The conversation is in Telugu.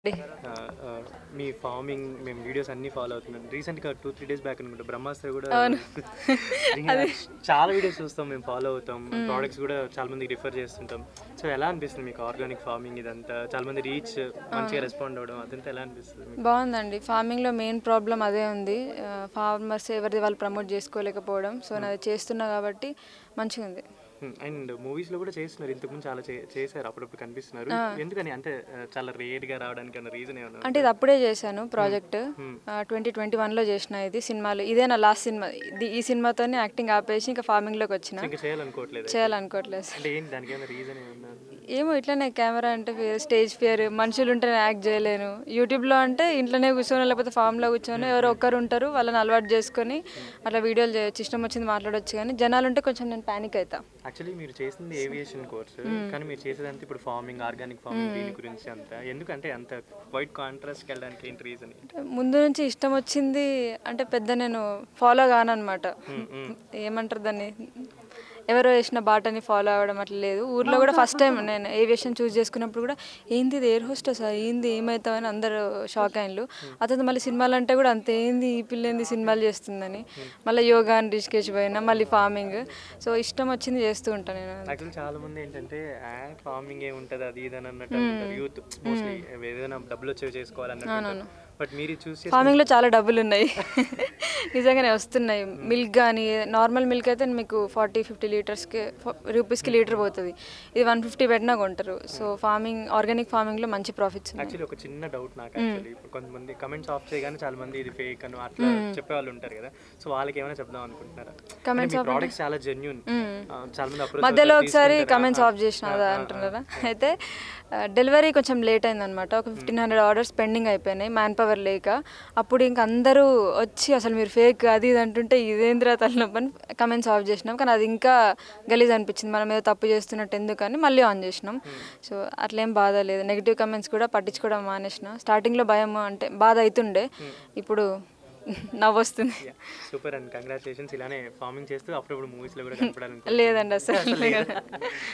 ఆ, ఆ, మీ ఫార్మింగ్ మేము వీడియోస్ అన్ని ఫాలో అవుతున్నాం రీసెంట్గా టూ త్రీ డేస్ బ్యాక్ అనుకుంటా బ్రహ్మాస్త్ర కూడా ఇంకా చాలా వీడియోస్ చూస్తాం మేము ఫాలో అవుతాం ప్రోడక్ట్స్ కూడా చాలా మందికి రిఫర్ చేస్తుంటాం సో ఎలా అనిపిస్తుంది మీకు ఆర్గానిక్ ఫార్మింగ్ ఇదంతా చాలా మంది రీచ్ మంచిగా రెస్పాండ్ అవ్వడం అదంతా ఎలా అనిపిస్తుంది మీకు బాగుందండి ఫార్మింగ్లో మెయిన్ ప్రాబ్లం అదే ఉంది ఫార్మర్స్ ఎవరిది వాళ్ళు ప్రమోట్ చేసుకోలేకపోవడం సో నాది చేస్తున్నా కాబట్టి మంచిగా ఉంది అండ్ మూవీస్ లో కూడా చేస్తున్నారు ఇంతకుముందు చాలా చే- చేశారు అప్పుడప్పుడు కనిపిస్తున్నారు ఎందుకని అంటే ఆ, చాలా రేర్ గా రావడానికి అన్న రీజన్ ఏమన్నా అంటే ఇది అప్పుడే చేశాను ప్రాజెక్ట్ ట్వంటీ ట్వంటీ వన్లో చేసిన ఇది సినిమాలు ఇదే నా లాస్ట్ సినిమా ఇది ఈ సినిమాతోనే యాక్టింగ్ ఆపేసి ఇంకా ఫార్మింగ్లోకి వచ్చిన ఇంకా చేయాలనుకోవట్లేదు చేయాలనుకోవట్లేదు అంటే ఏంటి దానికి ఏమైనా రీజన్ ఏమన్నా ఏమో ఇట్లానే కెమెరా అంటే ఫియర్ స్టేజ్ ఫియర్ మనుషులు ఉంటే యాక్ట్ చేయలేను యూట్యూబ్లో అంటే ఇంట్లోనే కూర్చొని లేకపోతే ఫామ్లో కూర్చొని ఎవరో ఒక్కరు ఉంటారు వాళ్ళని అలవాటు చేసుకొని అట్లా వీడియోలు చేయొచ్చు ఇష్టం వచ్చింది మాట్లాడొచ్చు కానీ జనాలు ఉంటే కొంచెం నేను ప్యానిక్ అవుతా యాక్చువల్లీ మీరు చేసింది ఏవియేషన్ కోర్స్ కానీ మీరు చేసేదంతా ఇప్పుడు ఫార్మింగ్ ఆర్గానిక్ ఫార్మింగ్ దీని గురించి అంతా ఎందుకంటే అంత వైట్ కాంట్రాస్ట్ వెళ్ళడానికి ఏంటి రీజన్ ముందు నుంచి ఇష్టం వచ్చింది అంటే పెద్ద నేను ఫాలో కానమాట ఏమంటారు దాన్ని ఎవరో వేసిన బాటని ఫాలో అవ్వడం అట్లా లేదు ఊర్లో కూడా ఫస్ట్ టైం నేను ఏవియేషన్ చూస్ చేసుకున్నప్పుడు కూడా ఏంది ఇది ఎయిర్ హోస్టెస్ ఏంది ఏమవుతామని అందరూ షాక్ అయిన్లు అతను మళ్ళీ సినిమాలు అంటే కూడా అంత ఏంది ఈ పిల్ల ఏంది సినిమాలు చేస్తుందని మళ్ళీ యోగా అని రిషికేష్ పోయినా మళ్ళీ ఫార్మింగ్ సో ఇష్టం వచ్చింది చేస్తూ ఉంటాను నేను యాక్చువల్లీ చాలా మంది ఏంటంటే ఫార్మింగ్ ఏ ఉంటుంది అది ఇది అని అన్నట్టు అనుకుంటారు యూత్ మోస్ట్లీ ఏదైనా డబ్బులు వచ్చేవి చేసుకోవాలన్నట్టు బట్ మీరు చూసి ఫార్మింగ్లో చాలా డబ్బులు ఉన్నాయి నిజంగానే వస్తున్నాయి మిల్క్ కానీ నార్మల్ మిల్క్ అయితే మీకు ఫార్టీ ఫిఫ్టీ లీటర్స్కి రూపీస్కి లీటర్ పోతుంది ఇది వన్ ఫిఫ్టీ పెట్టినా కొంటారు సో ఫార్మింగ్ ఆర్గానిక్ ఫార్మింగ్లో మంచి ప్రాఫిట్స్ ఉన్నాయి యాక్చువల్లీ ఒక చిన్న డౌట్ నాకు యాక్చువల్లీ ఇప్పుడు కొంతమంది కమెంట్స్ ఆఫ్ చేయగానే చాలా మంది ఇది ఫేక్ అని అట్లా చెప్పే వాళ్ళు ఉంటారు కదా సో వాళ్ళకి ఏమైనా చెప్దాం అనుకుంటున్నారా Comments మీ ప్రోడక్ట్స్ చాలా జెన్యున్ చాలా మంది approach మధ్యలో అవుతారు, ఒకసారి తీసుకుంటారు. కమెంట్స్ ఆఫ్ చేసిన అదా అంటున్నారా అయితే డెలివరీ కొంచెం లేట్ అయిందనమాట ఒక ఫిఫ్టీన్ హండ్రెడ్ ఆర్డర్స్ పెండింగ్ అయిపోయినాయి మ్యాన్ పవర్ లేక అప్పుడు ఇంక అందరూ వచ్చి అసలు మీరు ఫేక్ అది ఇది అంటుంటే ఇదేంద్రా తలనొప్పని కమెంట్స్ ఆఫ్ చేసినాం కానీ అది ఇంకా గలీజ్ అనిపించింది మనం ఏదో తప్పు చేస్తున్నట్టు ఎందుకని మళ్ళీ ఆన్ చేసినాం సో అట్లేం బాధ లేదు నెగిటివ్ కమెంట్స్ కూడా పట్టించుకోవడం మానేసిన స్టార్టింగ్లో భయం అంటే బాధ అవుతుండే ఇప్పుడు నవ్వు వస్తుంది సూపర్ అండ్ కంగ్రాచులేషన్స్ ఇలానే ఫార్మింగ్ చేస్తూ అప్పుడప్పుడు మూవీస్ లో కూడా కనపడాలనుకుంటున్నాను లేదండి అసలు